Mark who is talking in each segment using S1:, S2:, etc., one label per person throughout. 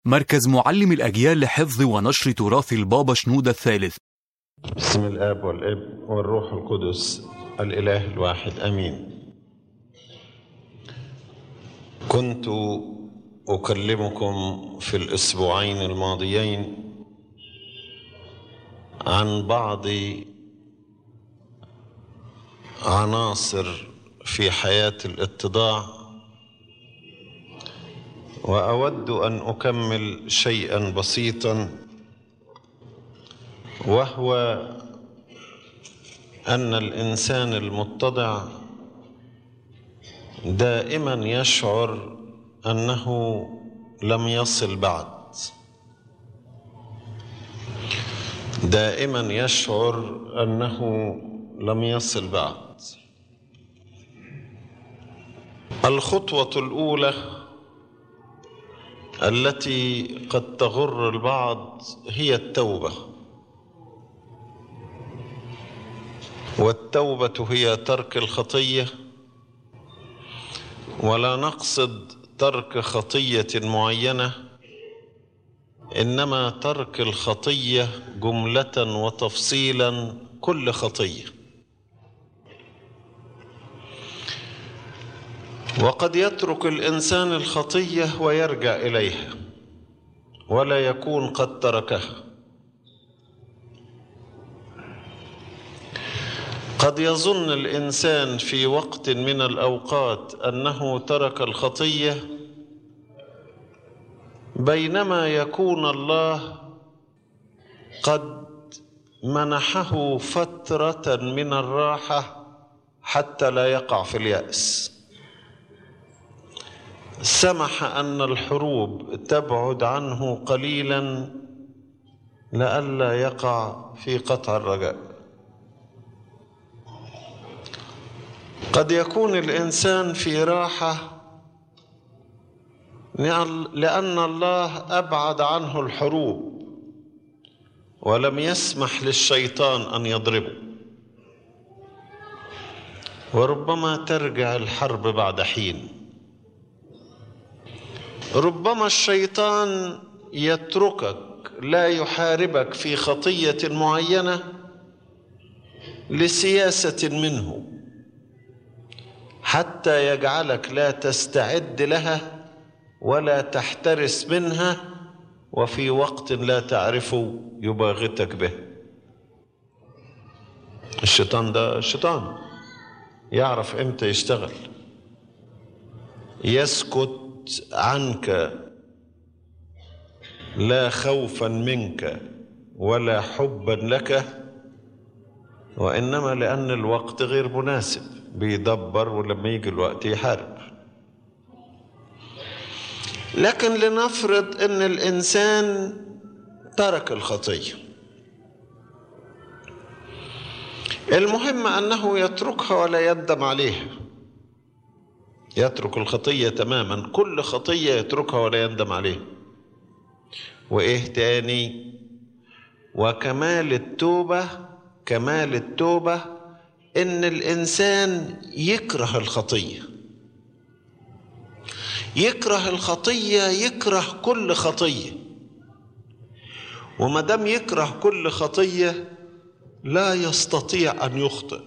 S1: مركز معلم الأجيال لحفظ ونشر تراث البابا شنودة الثالث
S2: بسم الاب والابن والروح القدس الاله الواحد امين كنت اكلمكم في الاسبوعين الماضيين عن بعض عناصر في حياه الاتضاع واود ان اكمل شيئا بسيطا وهو ان الانسان المتضع دائما يشعر انه لم يصل بعد دائما يشعر انه لم يصل بعد الخطوه الاولى التي قد تغر البعض هي التوبه والتوبه هي ترك الخطيه ولا نقصد ترك خطيه معينه انما ترك الخطيه جمله وتفصيلا كل خطيه وقد يترك الانسان الخطيه ويرجع اليها ولا يكون قد تركها قد يظن الانسان في وقت من الاوقات انه ترك الخطيه بينما يكون الله قد منحه فتره من الراحه حتى لا يقع في الياس سمح ان الحروب تبعد عنه قليلا لئلا يقع في قطع الرجاء قد يكون الانسان في راحه لان الله ابعد عنه الحروب ولم يسمح للشيطان ان يضربه وربما ترجع الحرب بعد حين ربما الشيطان يتركك لا يحاربك في خطيه معينه لسياسه منه حتى يجعلك لا تستعد لها ولا تحترس منها وفي وقت لا تعرفه يباغتك به الشيطان ده شيطان يعرف امتى يشتغل يسكت عنك لا خوفا منك ولا حبا لك وانما لان الوقت غير مناسب بيدبر ولما يجي الوقت يحارب لكن لنفرض ان الانسان ترك الخطيه المهم انه يتركها ولا يندم عليها يترك الخطيه تماما كل خطيه يتركها ولا يندم عليها وايه تاني وكمال التوبه كمال التوبه ان الانسان يكره الخطيه يكره الخطيه يكره كل خطيه وما دام يكره كل خطيه لا يستطيع ان يخطئ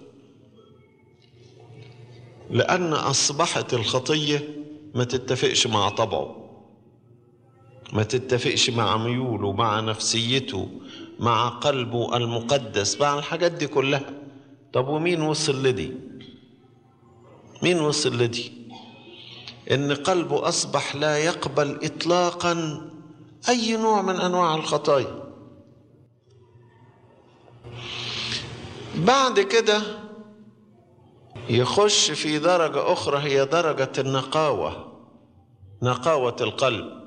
S2: لان اصبحت الخطيه ما تتفقش مع طبعه ما تتفقش مع ميوله مع نفسيته مع قلبه المقدس مع الحاجات دي كلها طب ومين وصل لدي مين وصل لدي ان قلبه اصبح لا يقبل اطلاقا اي نوع من انواع الخطايا بعد كده يخش في درجه اخرى هي درجه النقاوه نقاوه القلب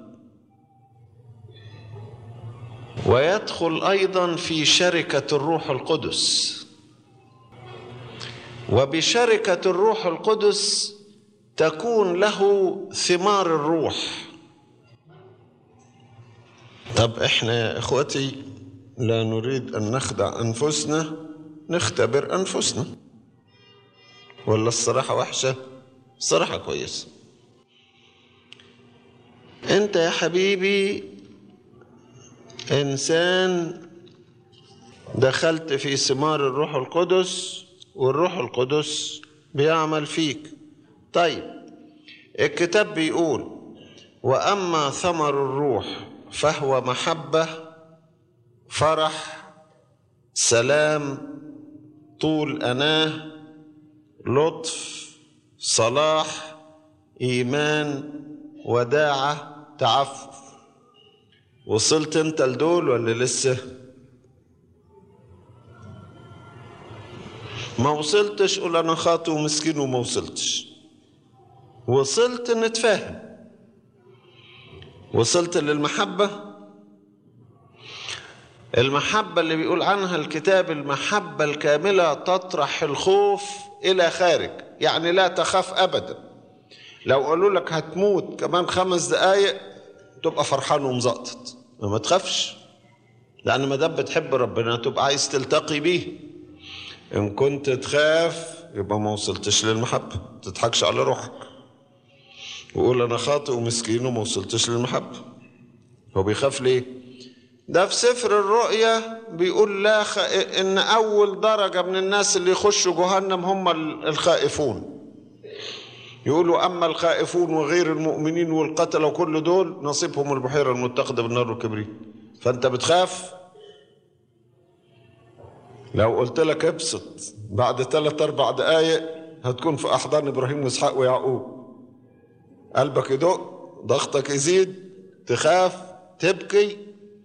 S2: ويدخل ايضا في شركه الروح القدس وبشركه الروح القدس تكون له ثمار الروح طب احنا يا اخوتي لا نريد ان نخدع انفسنا نختبر انفسنا ولا الصراحه وحشه الصراحه كويسه انت يا حبيبي إنسان دخلت في ثمار الروح القدس والروح القدس بيعمل فيك طيب الكتاب بيقول واما ثمر الروح فهو محبه فرح سلام طول اناه لطف صلاح ايمان وداعه تعفف وصلت انت لدول ولا لسه ما وصلتش قول انا خاطئ ومسكين وما وصلتش وصلت نتفاهم وصلت للمحبة المحبة اللي بيقول عنها الكتاب المحبة الكاملة تطرح الخوف إلى خارج يعني لا تخاف أبدا لو قالوا لك هتموت كمان خمس دقايق تبقى فرحان ومزقطط ما تخافش لأن ما دام بتحب ربنا تبقى عايز تلتقي بيه إن كنت تخاف يبقى ما وصلتش للمحبة تضحكش على روحك وقول أنا خاطئ ومسكين وما وصلتش للمحبة هو بيخاف ليه؟ ده في سفر الرؤيا بيقول لا خ... إن أول درجة من الناس اللي يخشوا جهنم هم الخائفون يقولوا أما الخائفون وغير المؤمنين والقتلة وكل دول نصيبهم البحيرة المتخذة بالنار والكبريت فأنت بتخاف لو قلت لك ابسط بعد ثلاث أربع دقايق هتكون في أحضان إبراهيم وإسحاق ويعقوب قلبك يدق ضغطك يزيد تخاف تبكي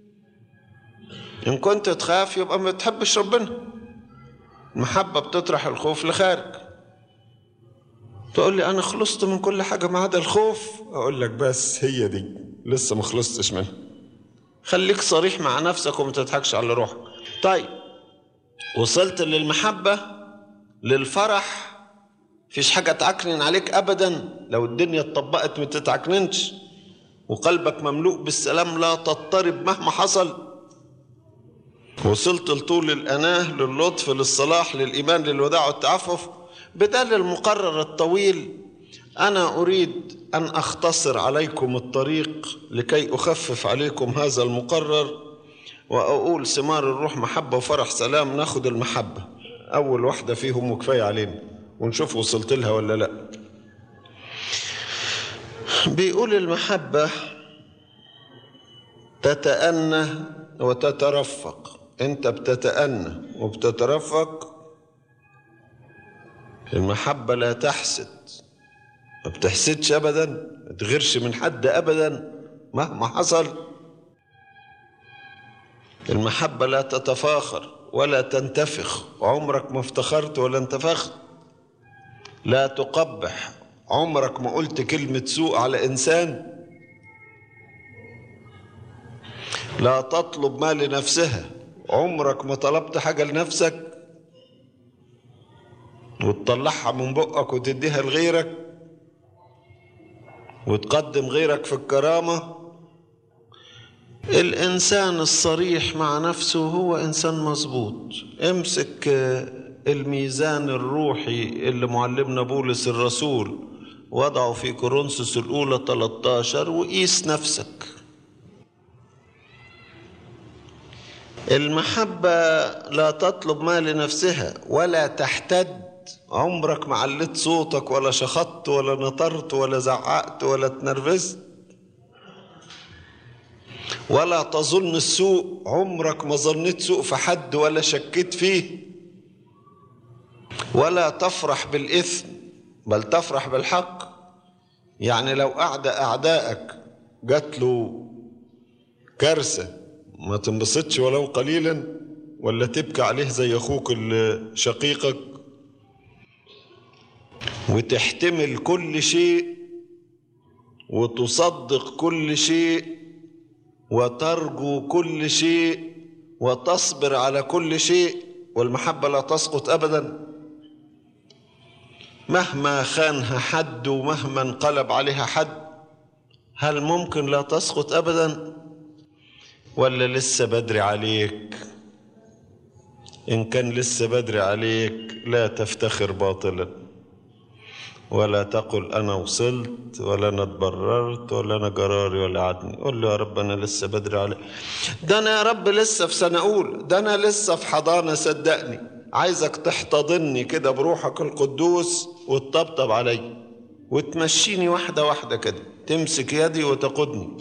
S2: إن كنت تخاف يبقى ما تحبش ربنا المحبة بتطرح الخوف لخارج تقول لي أنا خلصت من كل حاجة ما عدا الخوف أقول لك بس هي دي لسه ما خلصتش منها خليك صريح مع نفسك وما تضحكش على روحك طيب وصلت للمحبة للفرح فيش حاجة تعكنن عليك أبدا لو الدنيا اتطبقت ما تتعكننش وقلبك مملوء بالسلام لا تضطرب مهما حصل وصلت لطول الأناه للطف للصلاح للإيمان للوداع والتعفف بدل المقرر الطويل أنا أريد أن أختصر عليكم الطريق لكي أخفف عليكم هذا المقرر وأقول ثمار الروح محبة وفرح سلام ناخد المحبة أول واحدة فيهم وكفاية علينا ونشوف وصلت لها ولا لا بيقول المحبة تتأنى وتترفق انت بتتأنى وبتترفق المحبة لا تحسد ما بتحسدش ابدا ما تغيرش من حد ابدا مهما حصل المحبة لا تتفاخر ولا تنتفخ عمرك ما افتخرت ولا انتفخت لا تقبح عمرك ما قلت كلمة سوء على إنسان لا تطلب ما لنفسها عمرك ما طلبت حاجة لنفسك وتطلعها من بقك وتديها لغيرك وتقدم غيرك في الكرامة الإنسان الصريح مع نفسه هو إنسان مظبوط امسك الميزان الروحي اللي معلمنا بولس الرسول وضعه في كورنثوس الأولى 13 وقيس نفسك المحبة لا تطلب ما لنفسها ولا تحتد عمرك ما علت صوتك ولا شخطت ولا نطرت ولا زعقت ولا اتنرفزت ولا تظن السوء عمرك ما ظنيت سوء في حد ولا شكيت فيه ولا تفرح بالإثم بل تفرح بالحق يعني لو أعدى أعدائك جات له كارثة ما تنبسطش ولو قليلا ولا تبكي عليه زي أخوك شقيقك وتحتمل كل شيء وتصدق كل شيء وترجو كل شيء وتصبر على كل شيء والمحبة لا تسقط أبدا مهما خانها حد ومهما انقلب عليها حد هل ممكن لا تسقط أبدا ولا لسه بدري عليك إن كان لسه بدري عليك لا تفتخر باطلا ولا تقل أنا وصلت ولا أنا اتبررت ولا أنا جراري ولا عدني قول له يا رب أنا لسه بدري عليك ده أنا يا رب لسه في سنة أولى ده أنا لسه في حضانة صدقني عايزك تحتضني كده بروحك القدوس وتطبطب علي وتمشيني واحدة واحدة كده تمسك يدي وتقودني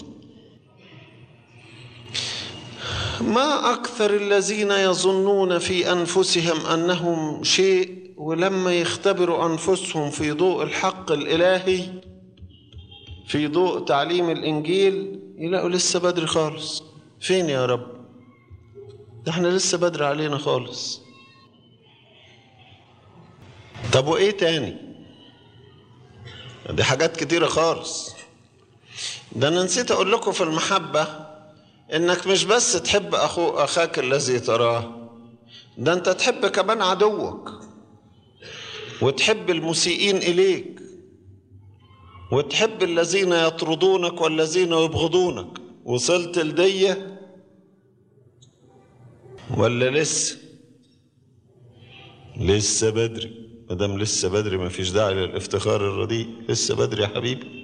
S2: ما أكثر الذين يظنون في أنفسهم أنهم شيء ولما يختبروا أنفسهم في ضوء الحق الإلهي في ضوء تعليم الإنجيل يلاقوا لسه بدري خالص فين يا رب ده احنا لسه بدري علينا خالص طب وإيه تاني دي حاجات كتيرة خالص ده أنا نسيت أقول لكم في المحبة إنك مش بس تحب أخو أخاك الذي تراه ده أنت تحب كمان عدوك وتحب المسيئين إليك وتحب الذين يطردونك والذين يبغضونك وصلت لدية ولا لسه لسه بدري مادام لسه بدري ما فيش داعي للافتخار الرديء لسه بدري يا حبيبي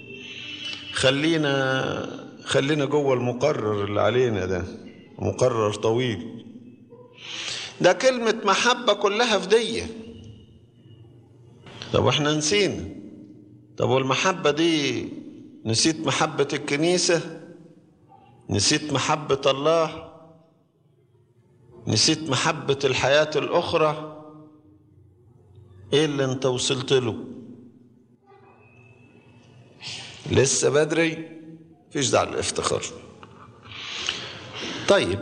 S2: خلينا خلينا جوه المقرر اللي علينا ده مقرر طويل ده كلمة محبة كلها في دية طب واحنا نسينا طب والمحبة دي نسيت محبة الكنيسة نسيت محبة الله نسيت محبة الحياة الأخرى ايه اللي انت وصلت له لسه بدري فيش داعي للافتخار طيب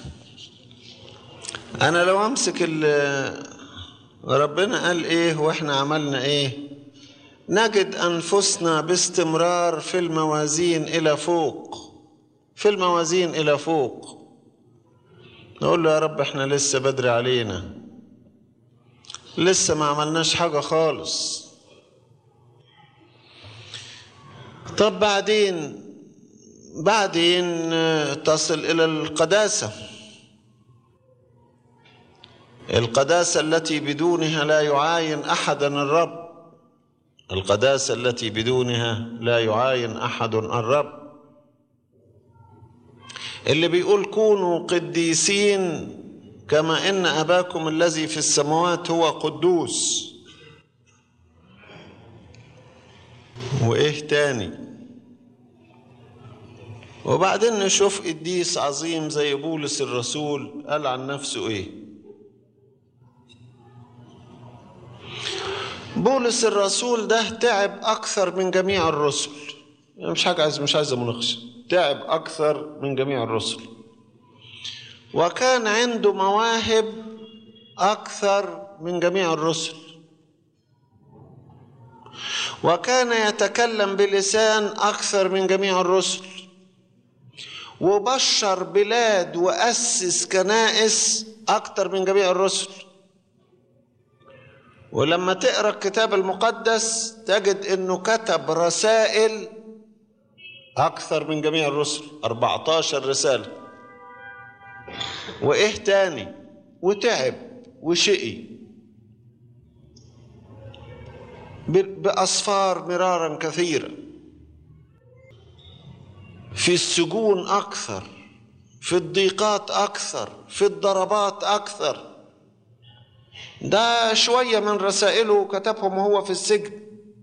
S2: انا لو امسك ربنا قال ايه واحنا عملنا ايه نجد انفسنا باستمرار في الموازين الى فوق في الموازين الى فوق نقول له يا رب احنا لسه بدري علينا لسه ما عملناش حاجة خالص طب بعدين بعدين تصل إلى القداسة القداسة التي بدونها لا يعاين أحدا الرب القداسة التي بدونها لا يعاين أحد الرب اللي بيقول كونوا قديسين كما ان اباكم الذي في السماوات هو قدوس وايه تاني وبعدين نشوف قديس عظيم زي بولس الرسول قال عن نفسه ايه بولس الرسول ده تعب اكثر من جميع الرسل مش حاجه عايز مش عايز مناقشه تعب اكثر من جميع الرسل وكان عنده مواهب اكثر من جميع الرسل وكان يتكلم بلسان اكثر من جميع الرسل وبشر بلاد واسس كنائس اكثر من جميع الرسل ولما تقرا الكتاب المقدس تجد انه كتب رسائل اكثر من جميع الرسل 14 رساله وايه تاني وتعب وشقي باصفار مرارا كثيره في السجون اكثر في الضيقات اكثر في الضربات اكثر ده شويه من رسائله كتبهم وهو في السجن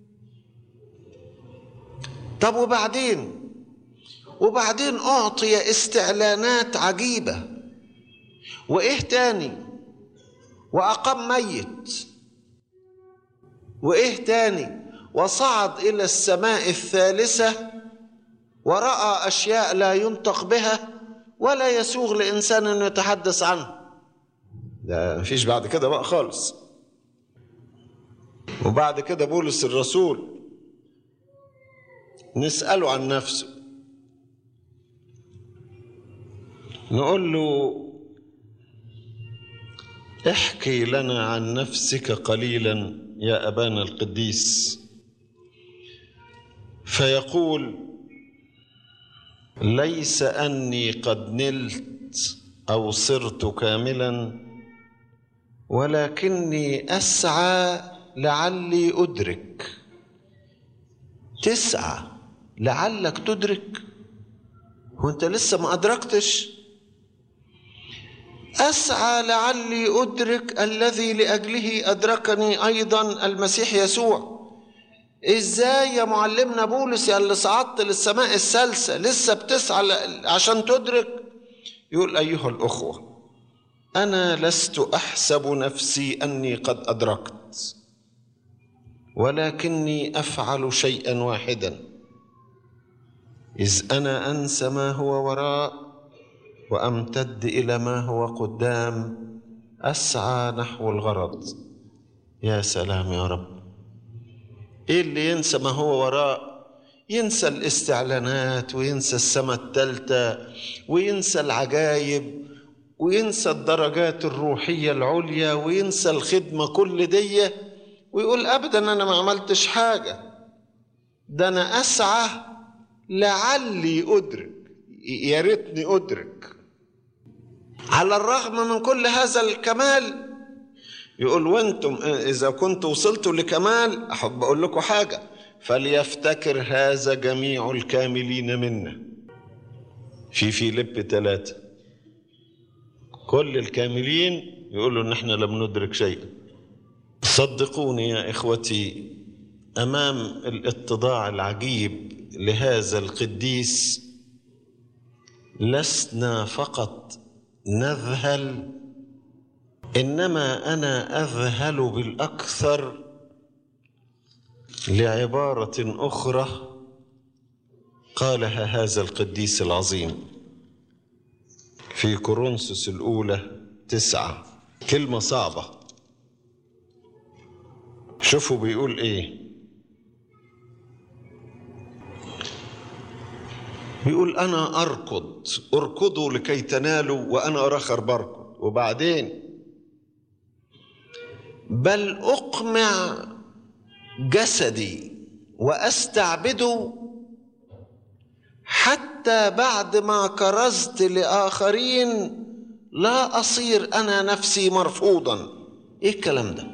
S2: طب وبعدين وبعدين اعطي استعلانات عجيبه وايه تاني واقام ميت وايه تاني وصعد الى السماء الثالثه وراى اشياء لا ينطق بها ولا يسوغ لانسان انه يتحدث عنه ده مفيش بعد كده بقى خالص وبعد كده بولس الرسول نساله عن نفسه نقول له احكي لنا عن نفسك قليلا يا ابانا القديس فيقول ليس اني قد نلت او صرت كاملا ولكني اسعى لعلي ادرك تسعى لعلك تدرك وانت لسه ما ادركتش اسعى لعلي ادرك الذي لاجله ادركني ايضا المسيح يسوع ازاي يا معلمنا بولس يا اللي صعدت للسماء الثالثه لسه بتسعى عشان تدرك يقول ايها الاخوه انا لست احسب نفسي اني قد ادركت ولكني افعل شيئا واحدا اذ انا انسى ما هو وراء وامتد الى ما هو قدام اسعى نحو الغرض يا سلام يا رب ايه اللي ينسى ما هو وراء ينسى الاستعلانات وينسى السماء الثالثه وينسى العجايب وينسى الدرجات الروحيه العليا وينسى الخدمه كل دي ويقول ابدا انا ما عملتش حاجه ده انا اسعى لعلي ادرك يا ريتني ادرك على الرغم من كل هذا الكمال يقول وانتم اذا كنتوا وصلتوا لكمال احب اقول لكم حاجه فليفتكر هذا جميع الكاملين منا في فيليب ثلاثة كل الكاملين يقولوا ان احنا لم ندرك شيئا صدقوني يا اخوتي امام الاتضاع العجيب لهذا القديس لسنا فقط نذهل انما انا اذهل بالاكثر لعباره اخرى قالها هذا القديس العظيم في كورنثوس الاولى تسعه كلمه صعبه شوفوا بيقول ايه بيقول انا اركض اركضوا لكي تنالوا وانا اراخر بركض وبعدين بل اقمع جسدي واستعبده حتى بعد ما كرزت لاخرين لا اصير انا نفسي مرفوضا ايه الكلام ده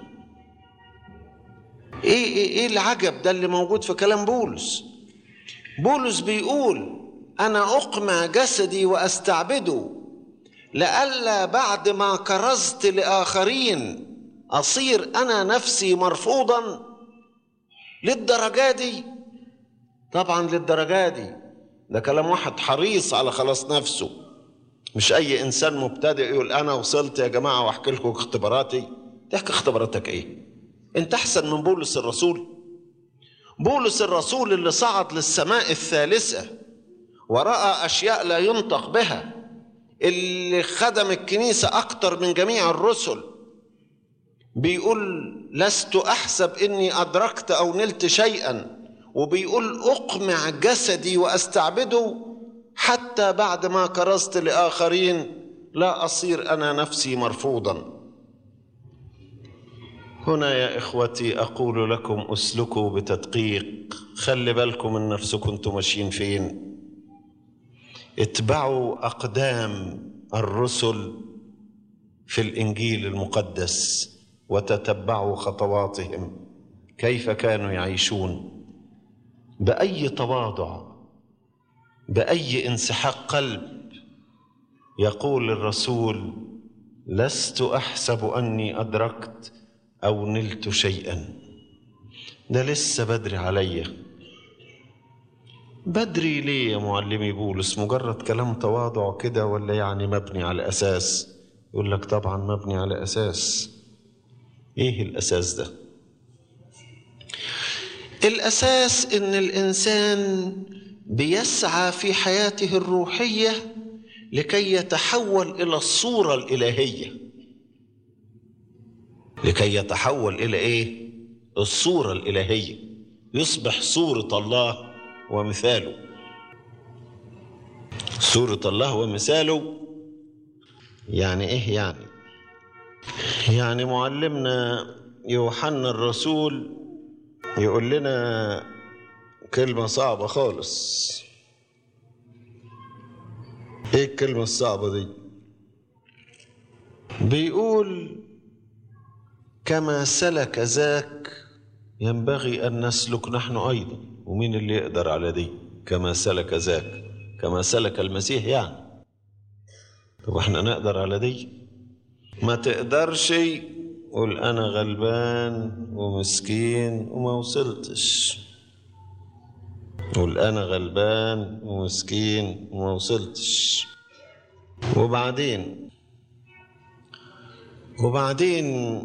S2: ايه ايه, إيه العجب ده اللي موجود في كلام بولس بولس بيقول انا اقمع جسدي واستعبده لئلا بعد ما كرزت لاخرين اصير انا نفسي مرفوضا للدرجه دي طبعا للدرجه دي ده كلام واحد حريص على خلاص نفسه مش اي انسان مبتدئ يقول انا وصلت يا جماعه واحكي لكم اختباراتي تحكي اختباراتك ايه انت احسن من بولس الرسول بولس الرسول اللي صعد للسماء الثالثه وراى اشياء لا ينطق بها اللي خدم الكنيسه اكتر من جميع الرسل بيقول لست احسب اني ادركت او نلت شيئا وبيقول اقمع جسدي واستعبده حتى بعد ما كرزت لاخرين لا اصير انا نفسي مرفوضا هنا يا اخوتي اقول لكم اسلكوا بتدقيق خلي بالكم من نفسكم انتم ماشيين فين اتبعوا اقدام الرسل في الانجيل المقدس وتتبعوا خطواتهم كيف كانوا يعيشون باي تواضع باي انسحاق قلب يقول الرسول لست احسب اني ادركت او نلت شيئا ده لسه بدري عليا بدري ليه يا معلمي بولس مجرد كلام تواضع كده ولا يعني مبني على اساس يقول لك طبعا مبني على اساس ايه الاساس ده الاساس ان الانسان بيسعى في حياته الروحيه لكي يتحول الى الصوره الالهيه لكي يتحول الى ايه الصوره الالهيه يصبح صوره الله ومثاله صوره الله ومثاله يعني ايه يعني يعني معلمنا يوحنا الرسول يقول لنا كلمة صعبة خالص ايه الكلمة الصعبة دي بيقول كما سلك ذاك ينبغي أن نسلك نحن أيضا ومين اللي يقدر على دي كما سلك ذاك كما سلك المسيح يعني طب احنا نقدر على دي ما تقدرش قول انا غلبان ومسكين وما وصلتش قول انا غلبان ومسكين وما وصلتش وبعدين وبعدين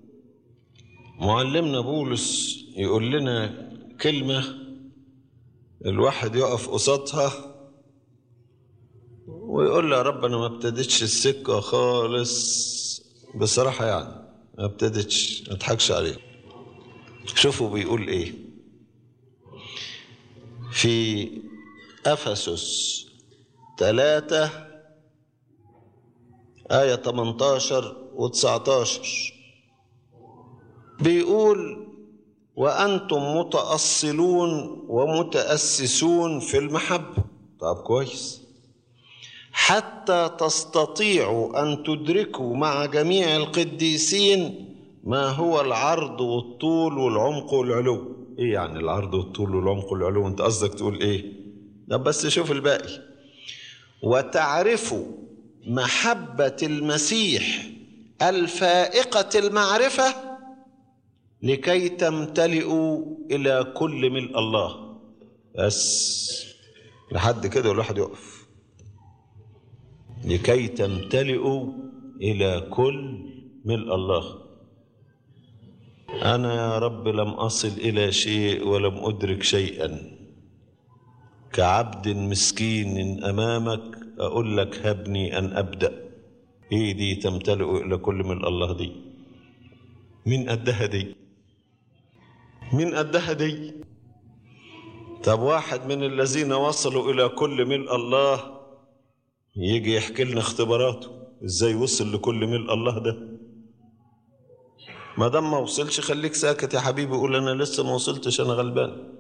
S2: معلمنا بولس يقول لنا كلمة الواحد يقف قصادها ويقول له يا رب أنا ما ابتديتش السكة خالص بصراحة يعني ما ابتديتش ما اضحكش عليه شوفوا بيقول ايه في أفسس ثلاثة آية 18 و 19 بيقول وأنتم متأصلون ومتأسسون في المحبة طب كويس حتى تستطيعوا أن تدركوا مع جميع القديسين ما هو العرض والطول والعمق والعلو ايه يعني العرض والطول والعمق والعلو انت قصدك تقول ايه ده بس شوف الباقي وتعرفوا محبة المسيح الفائقة المعرفة لكي تمتلئوا إلى كل ملء الله بس لحد كده الواحد يقف لكي تمتلئوا إلى كل ملء الله أنا يا رب لم أصل إلى شيء ولم أدرك شيئا كعبد مسكين أمامك أقول لك هبني أن أبدأ إيه دي تمتلئ إلى كل من الله دي مين قدها دي مين قدها دي طب واحد من الذين وصلوا إلى كل ملء الله يجي يحكي لنا اختباراته ازاي وصل لكل ملء الله ده ما دام ما وصلش خليك ساكت يا حبيبي قول انا لسه ما وصلتش انا غلبان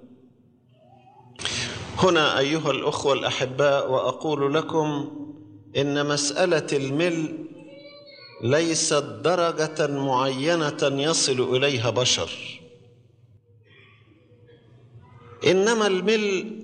S2: هنا ايها الاخوه الاحباء واقول لكم ان مساله الملء ليست درجه معينه يصل اليها بشر انما الملء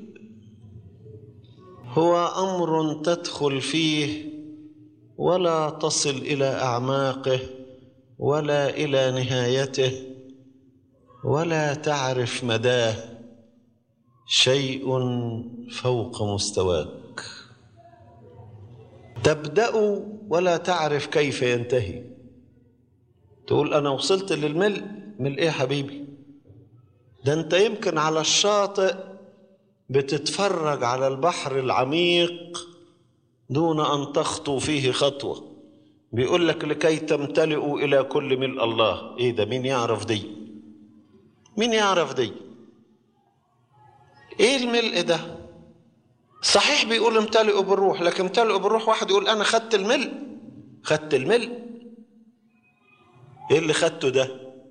S2: هو امر تدخل فيه ولا تصل الى اعماقه ولا الى نهايته ولا تعرف مداه شيء فوق مستواك تبدا ولا تعرف كيف ينتهي تقول انا وصلت للملء ملء ايه يا حبيبي ده انت يمكن على الشاطئ بتتفرج على البحر العميق دون ان تخطو فيه خطوه بيقول لك لكي تمتلئوا الى كل ملء الله ايه ده مين يعرف دي مين يعرف دي ايه الملء ده صحيح بيقول امتلئوا بالروح لكن امتلئوا بالروح واحد يقول انا خدت الملء خدت الملء ايه اللي خدته ده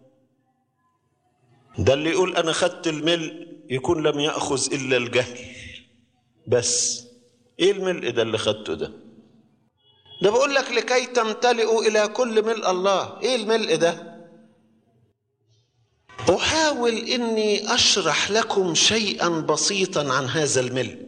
S2: ده اللي يقول انا خدت الملء يكون لم ياخذ الا الجهل بس ايه الملء ده اللي خدته ده ده بقول لك لكي تمتلئوا الى كل ملء الله ايه الملء ده احاول اني اشرح لكم شيئا بسيطا عن هذا الملء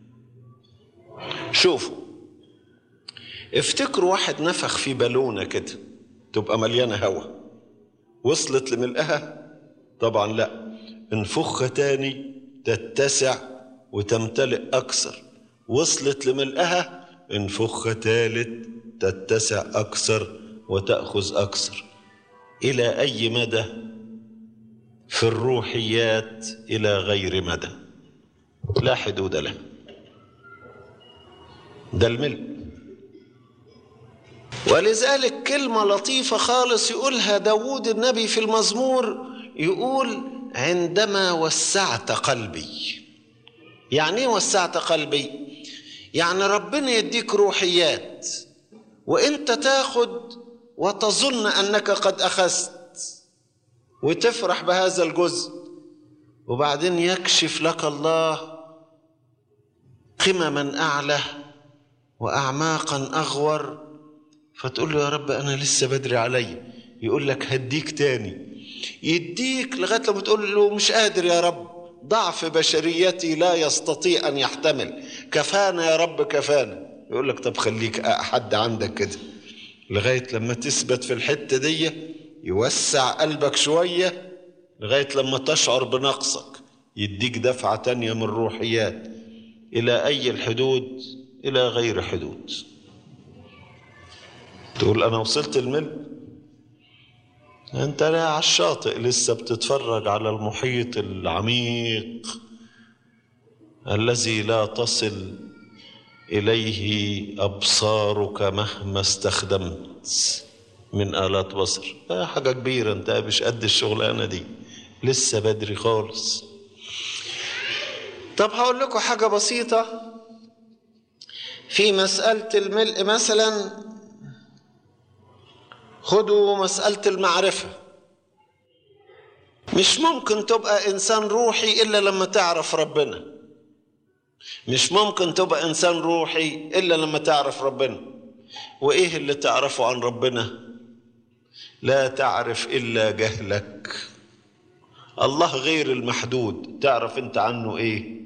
S2: شوفوا افتكروا واحد نفخ في بالونه كده تبقى مليانه هواء وصلت لملئها طبعا لا انفخها تاني تتسع وتمتلئ اكثر وصلت لملئها انفخها تالت تتسع اكثر وتاخذ اكثر الى اي مدى في الروحيات الى غير مدى لا حدود له ده الملء ولذلك كلمة لطيفة خالص يقولها داود النبي في المزمور يقول عندما وسعت قلبي يعني ايه وسعت قلبي يعني ربنا يديك روحيات وانت تاخد وتظن انك قد اخذت وتفرح بهذا الجزء وبعدين يكشف لك الله قمما اعلى واعماقا اغور فتقول له يا رب انا لسه بدري علي يقول لك هديك تاني يديك لغايه لما تقول له مش قادر يا رب ضعف بشريتي لا يستطيع ان يحتمل كفانا يا رب كفانا يقول لك طب خليك حد عندك كده لغايه لما تثبت في الحته دي يوسع قلبك شويه لغايه لما تشعر بنقصك يديك دفعه تانيه من الروحيات الى اي الحدود الى غير حدود تقول انا وصلت الملء انت لا على الشاطئ لسه بتتفرج على المحيط العميق الذي لا تصل اليه ابصارك مهما استخدمت من الات بصر ده حاجه كبيره انت مش قد الشغلانه دي لسه بدري خالص طب هقول لكم حاجه بسيطه في مساله الملء مثلا خدوا مسألة المعرفة مش ممكن تبقى إنسان روحي إلا لما تعرف ربنا مش ممكن تبقى إنسان روحي إلا لما تعرف ربنا وإيه اللي تعرفه عن ربنا لا تعرف إلا جهلك الله غير المحدود تعرف أنت عنه إيه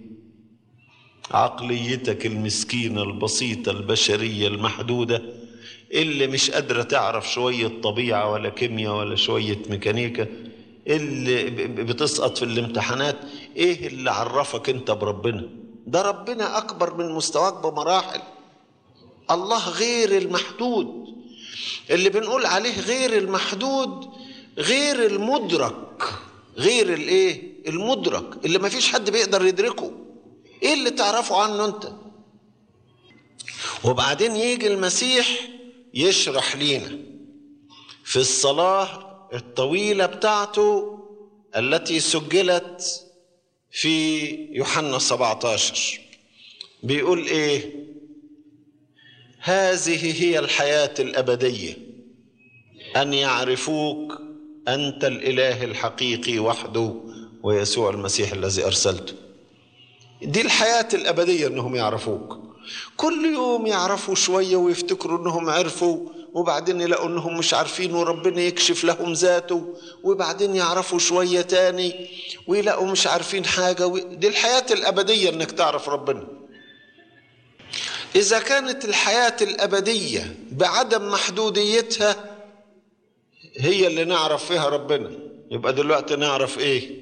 S2: عقليتك المسكينة البسيطة البشرية المحدودة اللي مش قادرة تعرف شوية طبيعة ولا كيمياء ولا شوية ميكانيكا اللي بتسقط في الامتحانات ايه اللي عرفك انت بربنا ده ربنا اكبر من مستواك بمراحل الله غير المحدود اللي بنقول عليه غير المحدود غير المدرك غير الايه المدرك اللي ما فيش حد بيقدر يدركه ايه اللي تعرفه عنه انت وبعدين يجي المسيح يشرح لينا في الصلاة الطويلة بتاعته التي سجلت في يوحنا 17 بيقول ايه هذه هي الحياة الأبدية أن يعرفوك أنت الإله الحقيقي وحده ويسوع المسيح الذي أرسلته دي الحياة الأبدية أنهم يعرفوك كل يوم يعرفوا شوية ويفتكروا أنهم عرفوا وبعدين يلاقوا أنهم مش عارفين وربنا يكشف لهم ذاته وبعدين يعرفوا شوية تاني ويلاقوا مش عارفين حاجة و... دي الحياة الأبدية أنك تعرف ربنا إذا كانت الحياة الأبدية بعدم محدوديتها هي اللي نعرف فيها ربنا يبقى دلوقتي نعرف إيه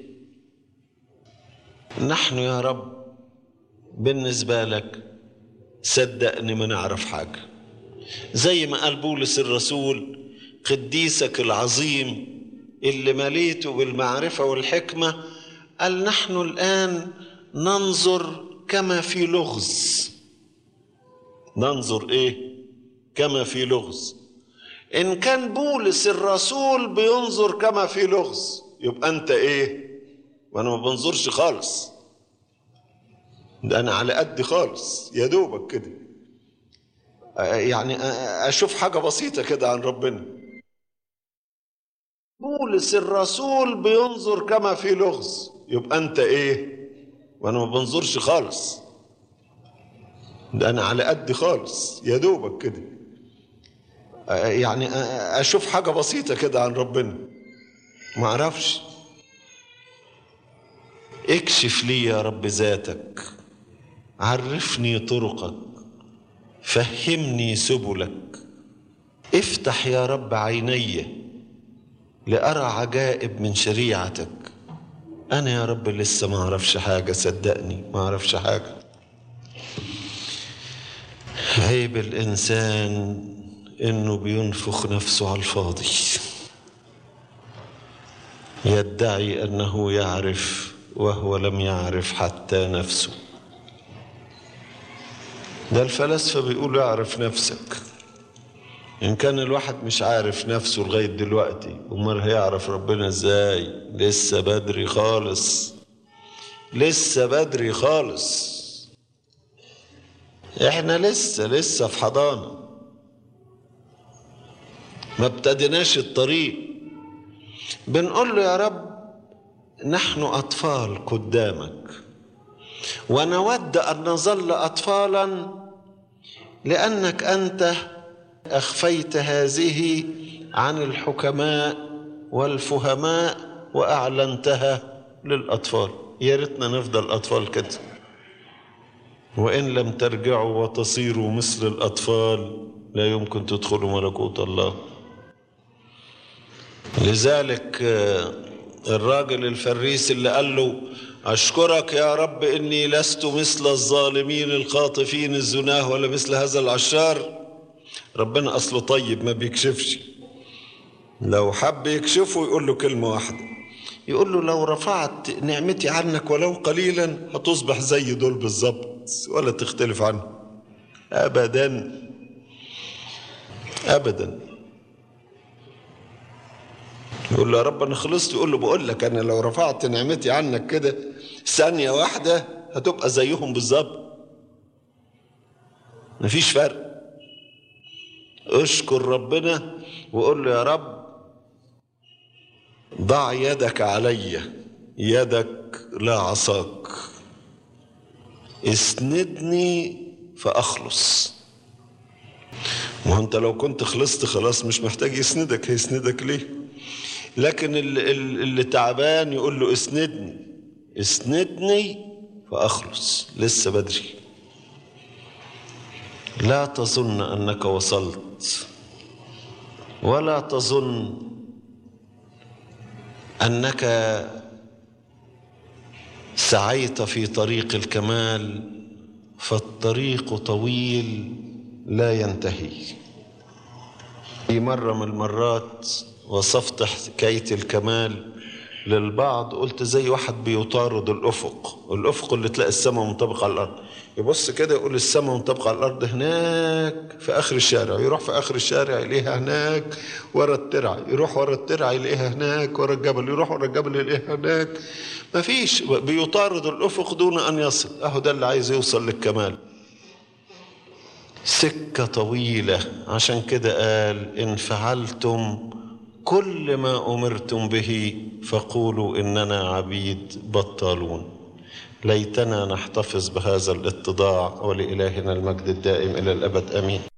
S2: نحن يا رب بالنسبة لك صدقني ما نعرف حاجة زي ما قال بولس الرسول قديسك العظيم اللي مليته بالمعرفة والحكمة قال نحن الآن ننظر كما في لغز ننظر ايه كما في لغز ان كان بولس الرسول بينظر كما في لغز يبقى انت ايه وانا ما بنظرش خالص ده انا على قد خالص يا دوبك كده يعني اشوف حاجه بسيطه كده عن ربنا بولس الرسول بينظر كما في لغز يبقى انت ايه وانا ما بنظرش خالص ده انا على قد خالص يا دوبك كده يعني اشوف حاجه بسيطه كده عن ربنا ما اعرفش اكشف لي يا رب ذاتك عرفني طرقك فهمني سبلك افتح يا رب عيني لارى عجائب من شريعتك انا يا رب لسه ما اعرفش حاجه صدقني ما اعرفش حاجه عيب الانسان انه بينفخ نفسه على الفاضي يدعي انه يعرف وهو لم يعرف حتى نفسه ده الفلاسفه بيقولوا اعرف نفسك ان كان الواحد مش عارف نفسه لغايه دلوقتي امال هيعرف ربنا ازاي لسه بدري خالص لسه بدري خالص احنا لسه لسه في حضانه ما ابتديناش الطريق بنقول له يا رب نحن اطفال قدامك ونود ان نظل اطفالا لانك انت اخفيت هذه عن الحكماء والفهماء واعلنتها للاطفال يا ريتنا نفضل أطفال كده وإن لم ترجعوا وتصيروا مثل الأطفال لا يمكن تدخلوا ملكوت الله لذلك الراجل الفريس اللي قال له أشكرك يا رب إني لست مثل الظالمين الخاطفين الزناه ولا مثل هذا العشار ربنا أصله طيب ما بيكشفش لو حب يكشفه يقول له كلمة واحدة يقول له لو رفعت نعمتي عنك ولو قليلا هتصبح زي دول بالظبط ولا تختلف عنه أبدا أبدا يقول له يا رب أنا خلصت يقول له بقول لك أنا لو رفعت نعمتي عنك كده ثانية واحدة هتبقى زيهم بالظبط مفيش فرق اشكر ربنا وقول له يا رب ضع يدك علي يدك لا عصاك اسندني فأخلص ما انت لو كنت خلصت خلاص مش محتاج يسندك هيسندك ليه لكن اللي, اللي تعبان يقول له اسندني اسندني فأخلص لسه بدري لا تظن أنك وصلت ولا تظن انك سعيت في طريق الكمال فالطريق طويل لا ينتهي في مره من المرات وصفت حكايه الكمال للبعض قلت زي واحد بيطارد الافق الافق اللي تلاقي السماء منطبقه على الارض يبص كده يقول السماء منطبقه على الارض هناك في اخر الشارع يروح في اخر الشارع يلاقيها هناك ورا الترع يروح ورا الترع يلاقيها هناك ورا الجبل يروح ورا الجبل يلاقيها هناك مفيش بيطارد الافق دون ان يصل اهو ده اللي عايز يوصل للكمال سكه طويله عشان كده قال ان فعلتم كل ما امرتم به فقولوا اننا عبيد بطالون ليتنا نحتفظ بهذا الاتضاع ولالهنا المجد الدائم الى الابد امين